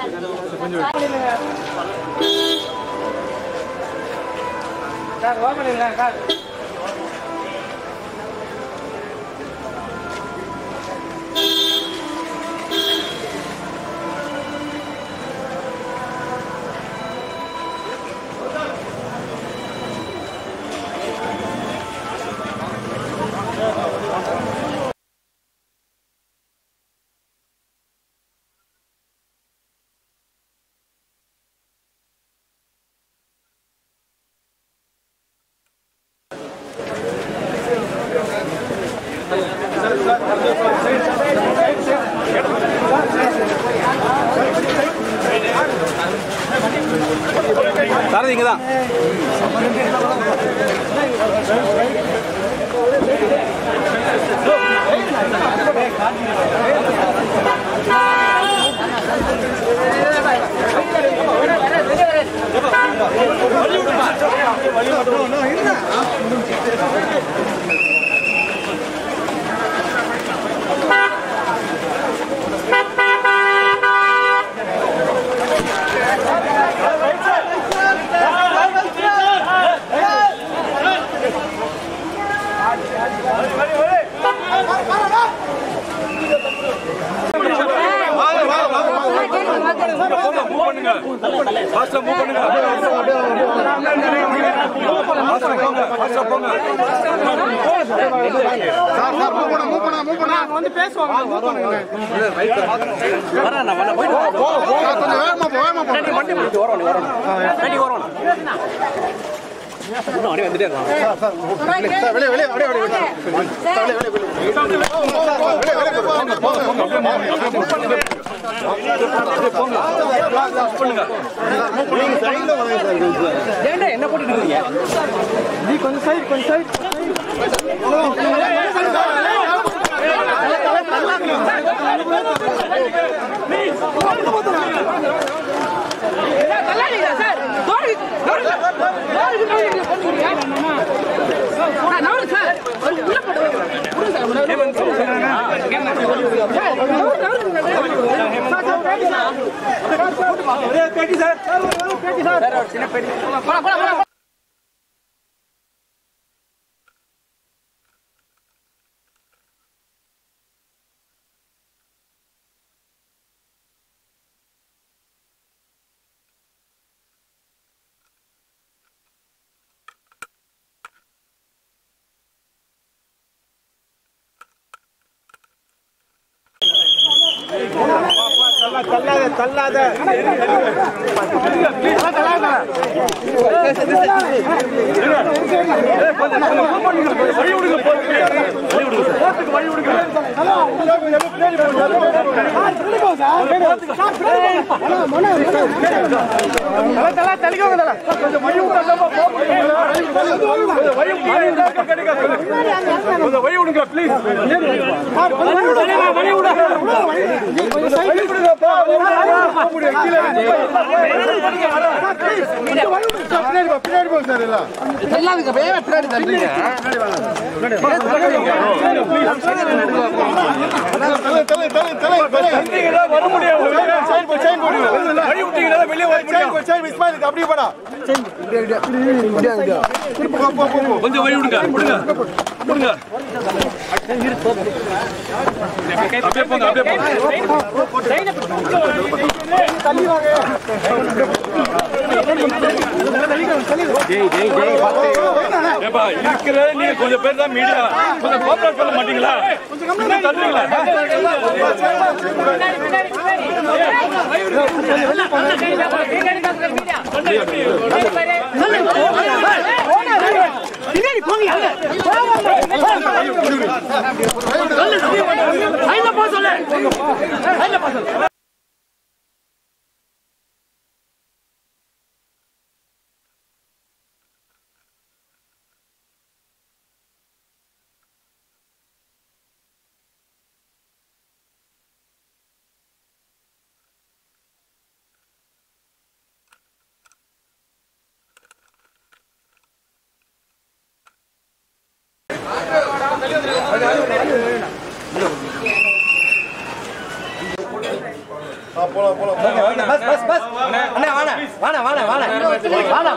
சாரதி இங்கே தான் ஃபாஸ்டா மூவ் பண்ணுங்க ஃபாஸ்டா போங்க ஃபாஸ்டா போங்க வழி விடுங்க ப்ளீஸ் வழி வர முடியாது வழி விட்டீங்கன்னா வெளியே வர முடியும் அப்படியே போடா கொஞ்சம் வழி விடுங்க விடுங்க விடுங்க அப்படியே போங்க அப்படியே போங்க ஏப்பா இருக்கிற நீங்க கொஞ்சம் பேர் தான் மீடியா கொஞ்சம் கோஆபரேட் பண்ண மாட்டீங்களா கொஞ்சம் தள்ளுங்களா பஸ் பஸ் பஸ் அண்ணா வாணா வாணா வாணா வாணா வாணா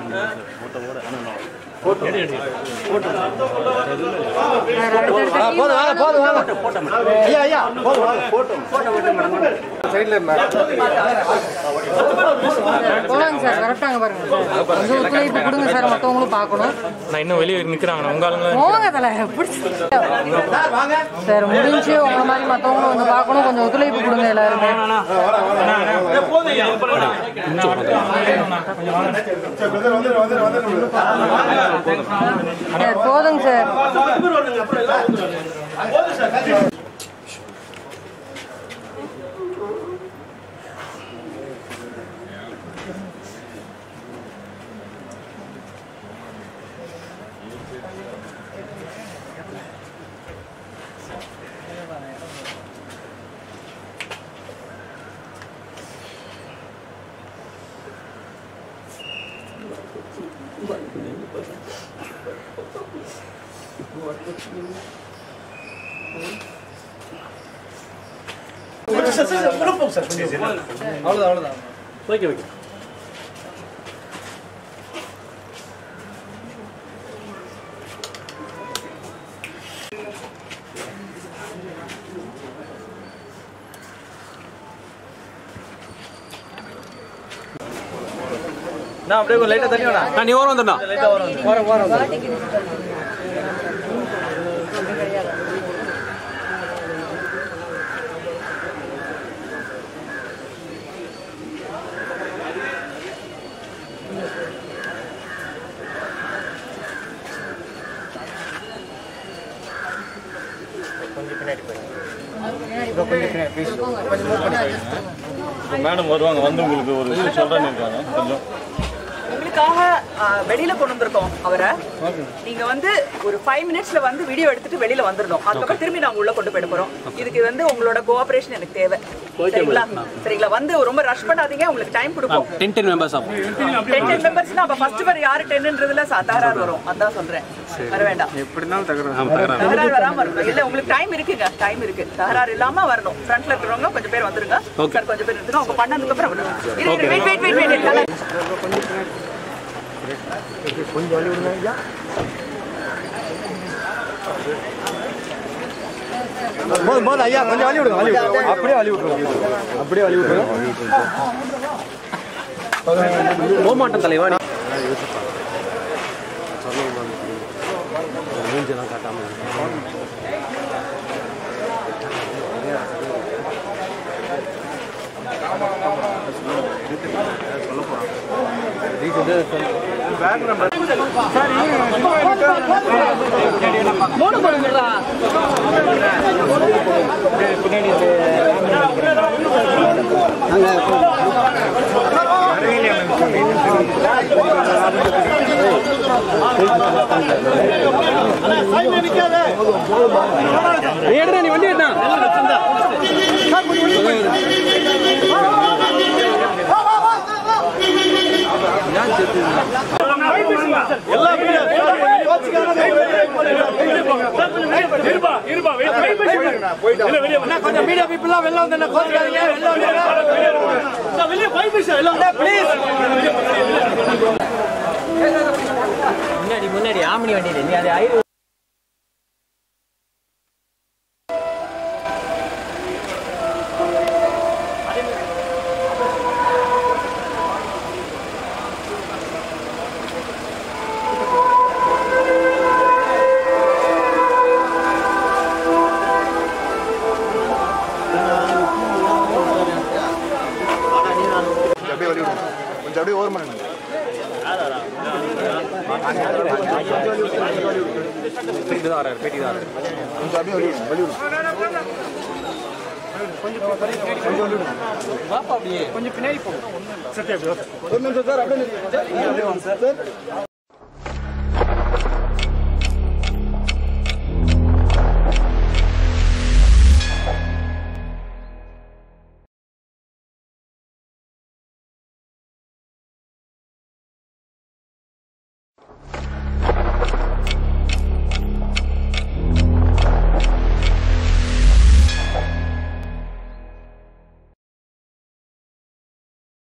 ஆ, போதும் வாங்க போதும் வாங்க ஐயா ஐயா போதும் வாங்க போலாங்க சார் கரெக்டாங்க பாருங்க கொஞ்சம் ஒத்துழைப்பு கொடுங்க சார் மற்றவங்களும் பார்க்கணும் நான் இன்னும் வெளியே நிக்கிறாங்க உங்க ஆளுங்க போங்க தலை பிடிச்சி சார் வாங்க சார் முடிஞ்சு உங்களை மாதிரி மற்றவங்களும் வந்து பார்க்கணும் கொஞ்சம் ஒத்துழைப்பு கொடுங்க எல்லாருமே சார் போதுங்க சார் நான் நீ ஓரம் வந்துடா மேடம் வருவாங்க வந்து உங்களுக்கு ஒரு விஷயம் சொல்றேன்னு இருக்காங்க கொஞ்சம் உங்களுக்காக ஆ, வெளியில கொண்டு வந்திருக்கோம் அவரை நீங்க வந்து ஒரு ஃபைவ் மினிட்ஸ்ல வந்து வீடியோ எடுத்துட்டு வெளியில வந்துடணும் அதுக்கப்புறம் திரும்பி நாங்க உள்ள கொண்டு போயிட போறோம் இதுக்கு வந்து உங்களோட கோஆபரேஷன் எனக்கு தேவை சரிங்களா சரிங்களா வந்து ரொம்ப ரஷ் பண்ணாதீங்க உங்களுக்கு டைம் கொடுப்போம் டென் டென் மெம்பர்ஸ் ஆகும் டென் டென் மெம்பர்ஸ்னா அப்ப ஃபர்ஸ்ட் வர யாரு டென்ன்றதுல தகராறு வரும் அதான் சொல்றேன் வர வேண்டாம் எப்படினாலும் தகராறு தகராறு வராம இருக்கணும் இல்ல உங்களுக்கு டைம் இருக்குங்க டைம் இருக்கு தகராறு இல்லாம வரணும் ஃப்ரண்ட்ல இருக்கிறவங்க கொஞ்சம் பேர் வந்துருங்க சார் கொஞ்சம் பேர் எடுத்துரும் அவங்க பண்ணதுக்கு அப்புறம் விடுங்க வெயிட் வெயிட் வெயிட் வெயிட் போதும் போதும் ஐயா கொஞ்சம் வழி விடுங்க வழி விடுங்க அப்படியே வழி விட்டுருங்க அப்படியே வழி விட்டுருங்க போமாட்டம் தலைவா நீ ஏடுறா நீ வண்டி ஏட்டா கொஞ்சம் மீடியா பீப்புள்லாம் வெளில வந்து கோச்சுக்காதீங்க வெளில வந்து ப்ளீஸ் முன்னாடி முன்னாடி ஆமணி வண்டியில் நீ அதை ஐ- அப்படியே வழி விடுங்க கொஞ்சம் அப்படியே ஓரமா நில்லுங்க. கொஞ்சம் அப்படியே வழி விடுங்க வழி விடுங்க ஒரு நிமிஷம் சார் அப்படியே நில்லுங்க. அப்படியே வாங்க சார்